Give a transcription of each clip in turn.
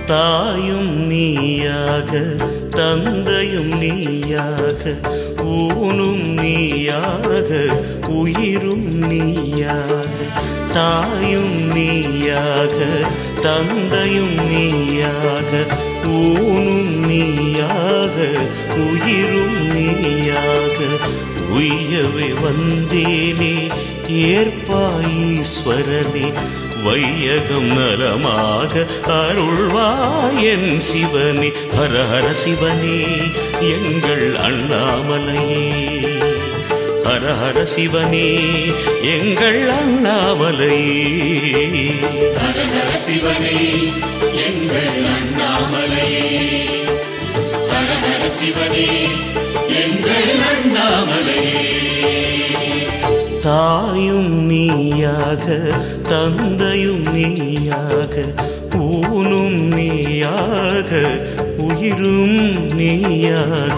தாயும் நீயாக தந்தையும் நீயாக ஊனும் நீயாக உயிரும் நீயாக தாயும் நீயாக தந்தையும் நீயாக ஊனும் நீயாக உயிரும் நீயாக உய்யவே வந்தேனே ஏற்பாயீஸ்வரனே வையகம் நலமாக அருள்வாயன் சிவனே ஹர ஹர சிவனே எங்கள் அண்ணாமலையே ஹர ஹர சிவனே எங்கள் அண்ணாமலையே ஹர ஹர சிவனே எங்கள் அண்ணாமலையே ஹர ஹர சிவனே எங்கள் அண்ணாமலையே தாயும் நீயாக தந்தையும் நீயாக ஊனும் நீயாக உயிரும் நீயாக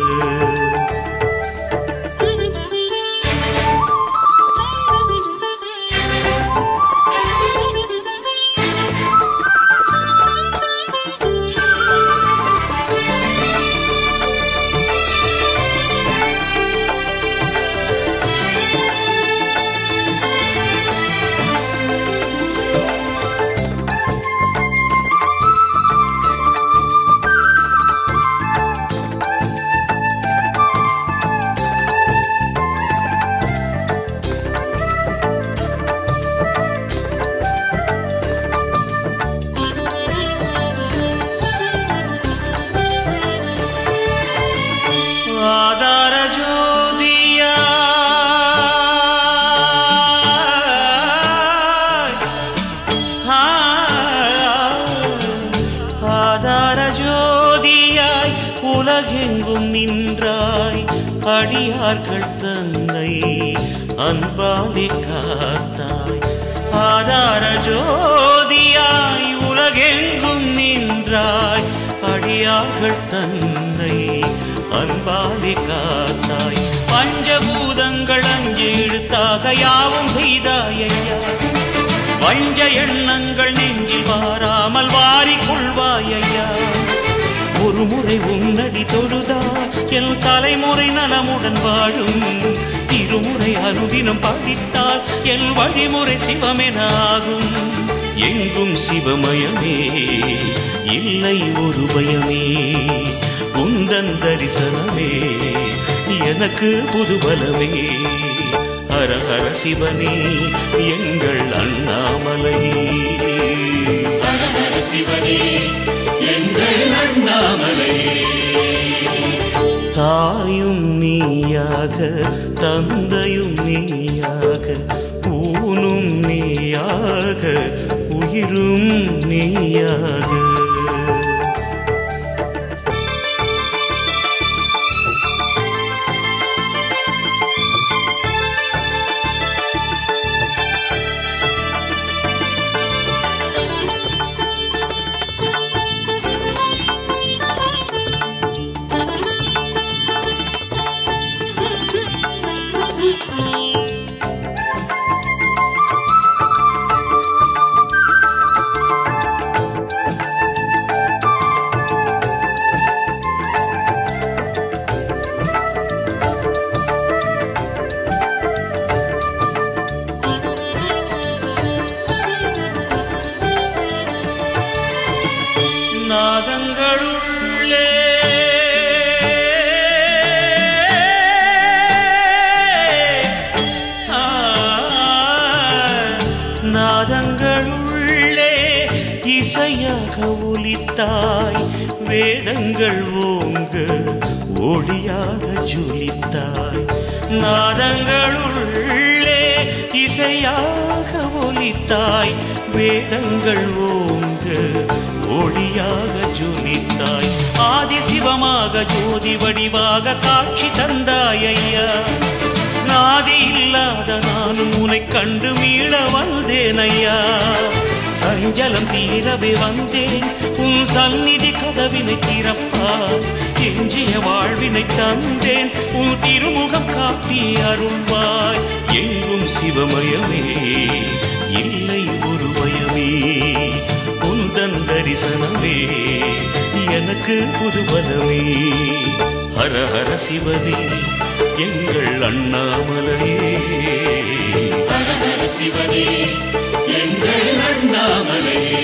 ஆதார ஜோதியா ஆதார ஜோதியாய் உலகெங்கும் நின்றாய் அடியார்கள் தன்னை அன்பாலே காத்தாய் ஆதார ஜோதியாய் உலகெங்கும் நின்றாய் அடியார்கள் தன்னை அன்பாலே காத்தாய் பஞ்சபூதங்கள் அஞ்சு இழுத்தாக யாவும் செய்தாய் ஐயா வஞ்ச எண்ணங்கள் நெஞ்சில் வாராமல் வாரிக் கொள்வாய் ஐயா ஒரு முறை உன்னடி தொழுதா என் தலைமுறை நலமுடன் வாழும் இருமுறை அனுதினம் படித்தால் என் வழிமுறை சிவமெனாகும் எங்கும் சிவமயமே இல்லை ஒரு பயமே உந்தன் தரிசனமே எனக்கு புது பலமே ஹர ஹர சிவனே எங்கள் அண்ணாமலையே ஹர ஹர சிவனே எங்கள் அண்ணாமலையே தாயும் நீயாக தந்தையும் நீயாக ஊனும் நீயாக உயிரும் நீயாக நாதங்களுள்ளே ஆ, நாதங்களுள்ளே இசையாக ஒலித்தாய் வேதங்கள் ஓங்க ஒளியாக ஜொலித்தாய் நாதங்களுள்ளே இசையாக ஒலித்தாய் வேதங்கள் ஓங்க ஒளியாக ஜொலித்தாய் ஆதி சிவமாக ஜோதி வடிவாக காட்சி தந்தாய் ஐயா நாதி இல்லாத நானும் உனை கண்டு மீள வந்தேன் ஐயா சஞ்சலம் தீரவே வந்தேன் உன் சந்நிதி கதவினை திறப்பா எஞ்சிய வாழ்வினை தந்தேன் உன் திருமுகம் காட்டி அருள்வாய் எங்கும் சிவமயமே இல்லை ஒரு பயமே உந்தன் தரிசனமே எனக்கு புதுவனமே ஹர ஹர சிவனே எங்கள் அண்ணாமலையே ஹர ஹர சிவனே எங்கள் அண்ணாமலையே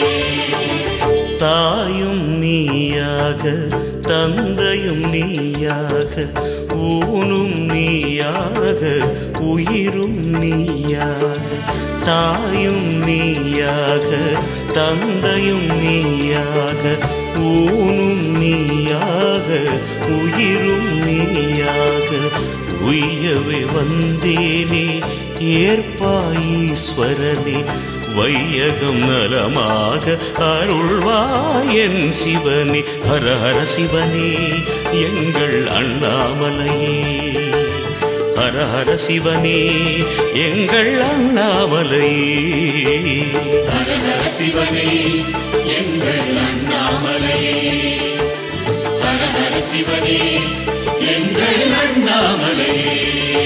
தாயும் நீயாக தந்தையும் நீயாக ஊனும் நீயாக உயிரும் நீயாக தாயும் நீயாக தந்தையும் நீயாக ஊனும் நீயாக உயிரும் நீயாக உய்யவே வந்தேனே ஏற்பாயீஸ்வரனே வையகம் நலமாக அருள்வாயன் சிவனே ஹர ஹர சிவனே எங்கள் அண்ணாமலையே ஹர ஹர சிவனே எங்கள் அண்ணாமலையே ஹர ஹர சிவனே எங்கள் அண்ணாமலையே ஹர ஹர சிவனே எங்கள் அண்ணாமலையே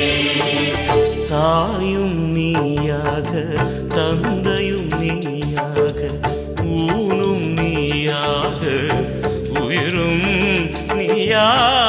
தாயும் நீயாக தந்தையும் நீயாக ஊனும் நீயாக உயிரும் நீயாக